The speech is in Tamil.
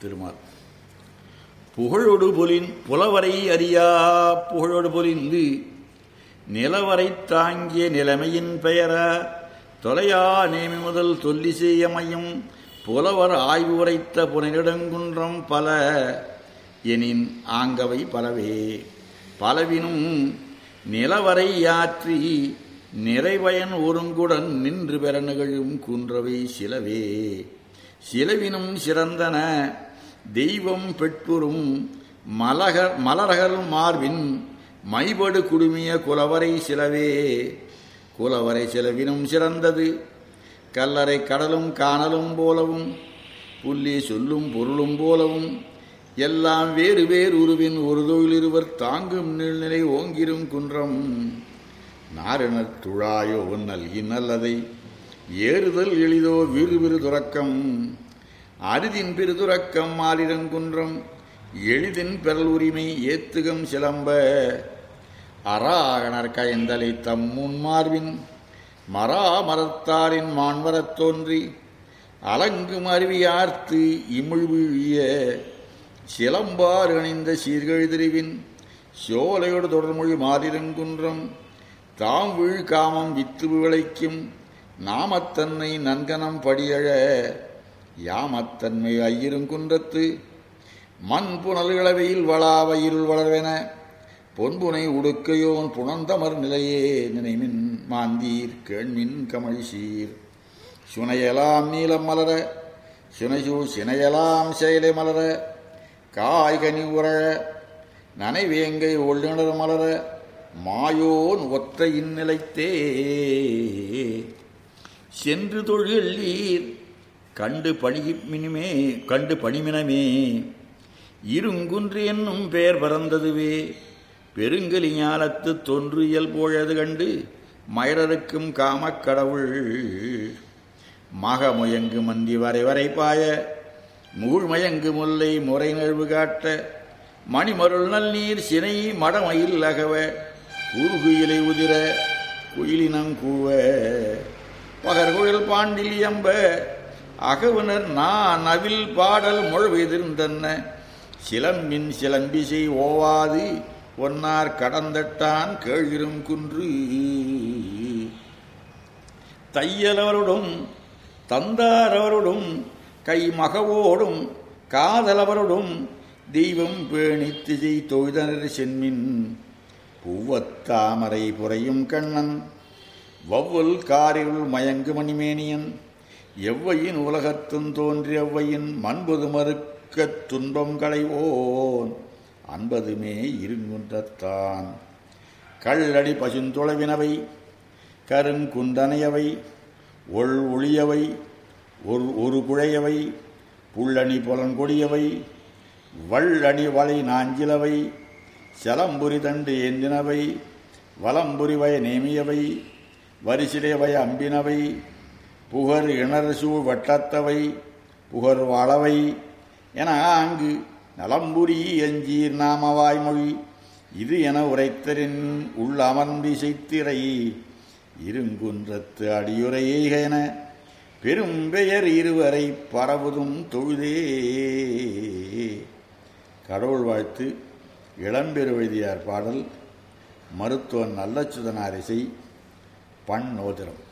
திருமால் புகழொடு பொலின் புலவரை அறியா புகழொடு பொலிந்து நிலவரை தாங்கிய நிலைமையின் பெயர தொலையா நேமி முதல் தொல்லி செய்யமையும் புலவர் ஆய்வு உரைத்த புனரிடங்குன்றம் பல எனின் ஆங்கவை பலவே பலவினும் நிலவரை யாற்றி நிறைவயன் ஒருங்குடன் நின்று பெற நிகழும் குன்றவை சிலவே சிலவினும் சிறந்தன தெய்வம் பெட்புறும் மலகர் மலரகல் மார்பின் மைபடு குடுமிய குலவரை சிலவே குலவரை சிலவினும் சிறந்தது கல்லறை கடலும் காணலும் போலவும் புள்ளி சொல்லும் பொருளும் போலவும் எல்லாம் வேறு வேறு உருவின் ஒரு தொழில் இருவர் தாங்கும் நீழ்நிலை ஓங்கிரும் குன்றம் நாரணர் துழாயோ நல்கி நல்லதை ஏறுதல் எளிதோ விறு விறு துறக்கம் அரிதின் பிரிதுறக்கம் மாலிடங்குன்றம் எளிதின் பெறல் உரிமை ஏத்துகம் சிலம்ப அராகணர் கயந்தலை தம் முன்மார்பின் மரா மரத்தாரின் மான்வரத் தோன்றி அலங்கும் அருவியார்த்து இமிழ்விழிய சிலம்பார் அணிந்த சீர்கழிதிரிவின் சோலையோடு தொடர்மொழி மாதிரங்குன்றம் தாம் வீழ் காமம் வித்து விளைக்கும் நாமத்தன்மை நன்கனம் படியழ யாமத்தன்மை ஐயிருங்குன்றத்து மண் புனல்களவையில் வளாவையில் வளர்வென பொன்புனை உடுக்கையோன் புணந்தமர் நிலையே நினைமின் மாந்தீர் கேண்மின் கமழ்சீர் சுனையலாம் நீலம் மலர சுனைசூழ் சினையலாம் செயலை மலர காய்கனி உரழ நனைவேங்கை ஒள்ளிணர் மலர மாயோன் ஒத்த இந்நிலைத்தே சென்று தொழிலீர் கண்டு பணிமினுமே கண்டு பணிமினமே இருங்குன்று என்னும் பெயர் பறந்ததுவே பெருங்கலி ஞானத்து தொன்று இயல்போழது கண்டு மயரருக்கும் காமக் கடவுள் மகமுயங்கு மந்தி வரை வரை பாய மூழ்மயங்கு முல்லை முறை நிழ்வு காட்ட மணிமருள் நல்நீர் சினை மடமயில் அகவ கூறுகுயிலை உதிர குயிலினம் கூவ பகர்குழல் பாண்டில் எம்ப அகவுனர் நான் அவில் பாடல் முழவெதிர்ந்தன்ன சிலம்பின் சிலம்பிசை ஓவாது ஒன்னார் கடந்தட்டான் கேழிரும் குன்று தையலவருடும் தந்தாரவருடும் கை மகவோடும் காதலவருடும் தெய்வம் பேணித் திசை தொய்தனர் சென்மின் பூவத்தாமரை புரையும் கண்ணன் வவ்வல் காரிருள் மயங்கு மணிமேனியன் எவ்வையின் உலகத்தும் தோன்றி எவ்வையின் மண்புது மறுக்கத் துன்பம் களைவோன் அன்பதுமே இருங்குன்றத்தான் கள்ளடி பசுந்தொலைவினவை கருங்குந்தனையவை ஒள் ஒளியவை ஒரு ஒரு குழையவை புள்ளணி புலன்கொடியவை வள்ளணி வளை நாஞ்சிலவை சலம்புரி தண்டு ஏந்தினவை வலம்புரி வய நேமியவை வரிசிலைவய அம்பினவை புகர் இணர் சூழ் வட்டத்தவை புகர் வாழவை என ஆங்கு நலம்புரி எஞ்சீர் நாம வாய்மொழி இது என உரைத்தரின் உள் அமர்ந்திசைத்திரை இருங்குன்றத்து அடியுரையென பெரும் பெயர் இருவரை பரவுதும் தொழுதே கடவுள் வாழ்த்து இளம்பெருவெழுதியார் பாடல் மருத்துவன் நல்லச்சுதனாரிசை பண் நோதிரம்